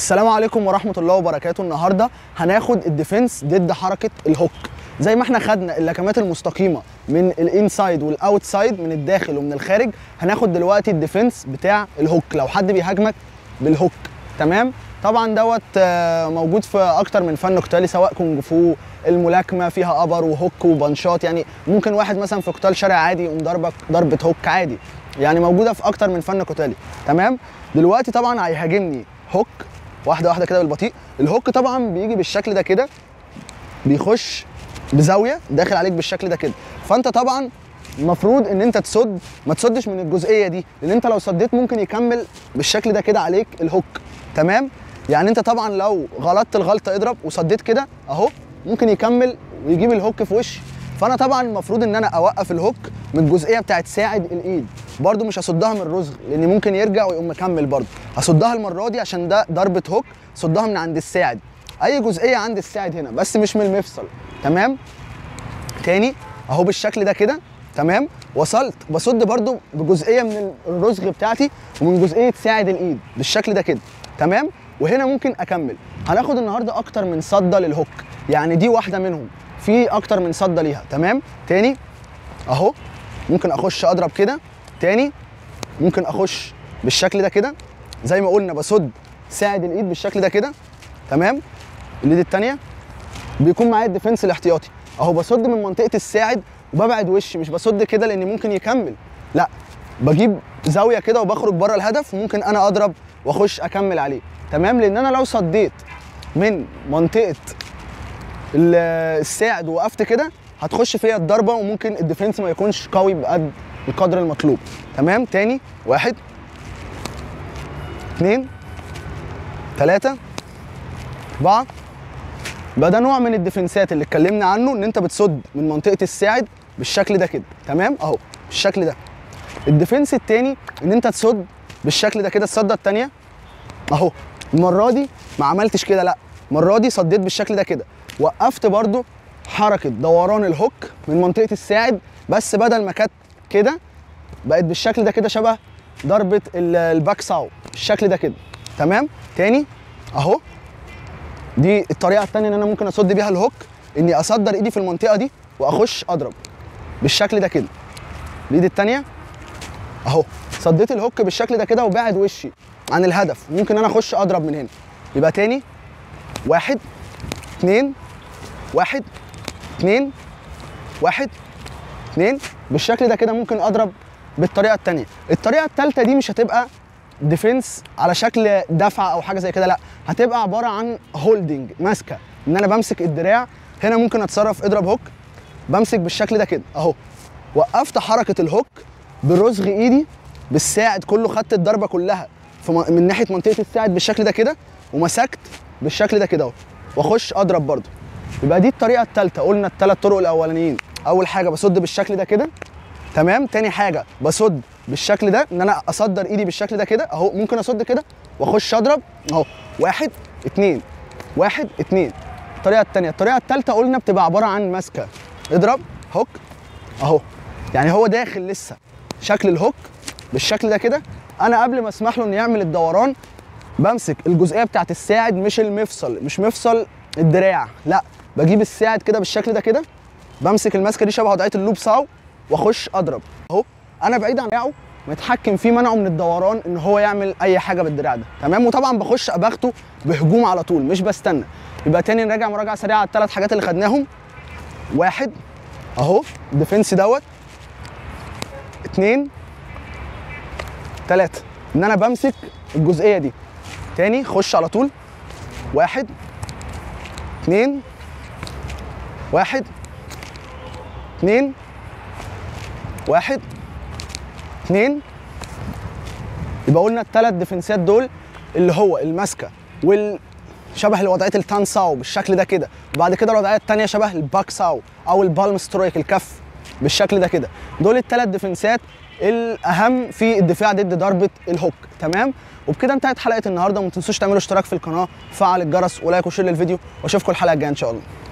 السلام عليكم ورحمه الله وبركاته النهارده هناخد الديفنس ضد حركه الهوك زي ما احنا خدنا اللكمات المستقيمه من الانسايد والاوتسايد من الداخل ومن الخارج هناخد دلوقتي الديفنس بتاع الهوك لو حد بيهاجمك بالهوك تمام طبعا دوت آه، موجود في اكتر من فن قتالي سواء كونج فو الملاكمه فيها ابر وهوك وبنشات يعني ممكن واحد مثلا في قتال شارع عادي يقوم ضربك ضربه هوك عادي يعني موجوده في اكتر من فن قتالي تمام دلوقتي طبعا هيهاجمني هوك واحده واحده كده بالبطيء الهوك طبعا بيجي بالشكل ده كده بيخش بزاويه داخل عليك بالشكل ده كده فانت طبعا المفروض ان انت تصد ما تصدش من الجزئيه دي لان انت لو صديت ممكن يكمل بالشكل ده كده عليك الهوك تمام يعني انت طبعا لو غلطت الغلطه اضرب وصديت كده اهو ممكن يكمل ويجيب الهوك في وشي فانا طبعا المفروض ان انا اوقف الهوك من الجزئيه بتاعت ساعد الايد برضو مش هصدها من الرزغ لان ممكن يرجع ويقوم مكمل برضو هصدها المره دي عشان ده ضربه هوك صدها من عند الساعد اي جزئيه عند الساعد هنا بس مش من المفصل تمام تاني اهو بالشكل ده كده تمام وصلت بصد برضو بجزئيه من الرزغ بتاعتي ومن جزئيه ساعد الايد بالشكل ده كده تمام وهنا ممكن اكمل هناخد النهارده اكتر من صده للهوك يعني دي واحده منهم في اكتر من صده ليها تمام تاني اهو ممكن اخش اضرب كده تاني ممكن اخش بالشكل ده كده زي ما قلنا بصد ساعد الايد بالشكل ده كده تمام الايد التانيه بيكون معايا الديفنس الاحتياطي اهو بصد من منطقه الساعد وببعد وشي مش بصد كده لان ممكن يكمل لا بجيب زاويه كده وبخرج بره الهدف وممكن انا اضرب واخش اكمل عليه تمام لان انا لو صديت من منطقه ال- الساعد ووقفت كده هتخش فيا الضربه وممكن الديفنس ما يكونش قوي بقد القدر المطلوب تمام تاني واحد اتنين تلاته اربعه بقى ده نوع من الديفنسات اللي اتكلمنا عنه ان انت بتصد من منطقه الساعد بالشكل ده كده تمام اهو بالشكل ده الديفنس التاني ان انت تصد بالشكل ده كده الصده التانيه اهو المره دي ما عملتش كده لا المره دي صديت بالشكل ده كده وقفت برضو حركه دوران الهوك من منطقه الساعد بس بدل ما كانت كده بقت بالشكل ده كده شبه ضربه ال- الباك ساو بالشكل ده كده تمام تاني اهو دي الطريقه الثانيه ان انا ممكن اصد بيها الهوك اني اصدر ايدي في المنطقه دي واخش اضرب بالشكل ده كده الايد الثانيه اهو صديت الهوك بالشكل ده كده وبعد وشي عن الهدف ممكن انا اخش اضرب من هنا يبقى تاني واحد اتنين واحد اتنين واحد اتنين بالشكل ده كده ممكن اضرب بالطريقه التانيه الطريقه التالته دي مش هتبقى ديفنس على شكل دفعه او حاجه زي كده لا هتبقى عباره عن هولدنج ماسكه ان انا بمسك الدراع هنا ممكن اتصرف اضرب هوك بمسك بالشكل ده كده اهو وقفت حركه الهوك برزغ ايدي بالساعد كله خدت الضربه كلها في م- من ناحيه منطقه الساعد بالشكل ده كده ومسكت بالشكل ده كده اهو واخش اضرب برضه يبقى دي الطريقه الثالثه قلنا الثلاث طرق الاولانيين اول حاجه بصد بالشكل ده كده تمام تاني حاجه بصد بالشكل ده ان انا اصدر ايدي بالشكل ده كده اهو ممكن اصد كده واخش اضرب اهو واحد اتنين واحد اتنين الطريقه التانيه الطريقه التالته قلنا بتبقى عباره عن ماسكه اضرب هوك اهو يعني هو داخل لسه شكل الهوك بالشكل ده كده انا قبل ما اسمح له انه يعمل الدوران بمسك الجزئيه بتاعت الساعد مش المفصل مش مفصل الدراع لا بجيب الساعد كده بالشكل ده كده بمسك الماسكه دي شبه وضعيه اللوب ساو واخش اضرب اهو انا بعيد عن دراعه متحكم فيه منعه من الدوران ان هو يعمل اي حاجه بالدراع ده تمام وطبعا بخش اباغته بهجوم على طول مش بستنى يبقى تاني نراجع مراجعه سريعه على الثلاث حاجات اللي خدناهم واحد اهو الديفنس دوت اتنين تلاتة ان انا بمسك الجزئيه دي تاني خش على طول واحد اتنين واحد اتنين واحد اتنين يبقى قلنا الثلاث ديفنسات دول اللي هو الماسكه وال شبه وضعيه التان ساو بالشكل ده كده وبعد كده الوضعيه الثانيه شبه الباك ساو او البالم سترويك الكف بالشكل ده كده دول الثلاث ديفنسات الاهم في الدفاع ضد ضربه الهوك تمام وبكده انتهت حلقه النهارده وما تنسوش تعملوا اشتراك في القناه وفعل الجرس ولايك وشير للفيديو واشوفكم الحلقه الجايه ان شاء الله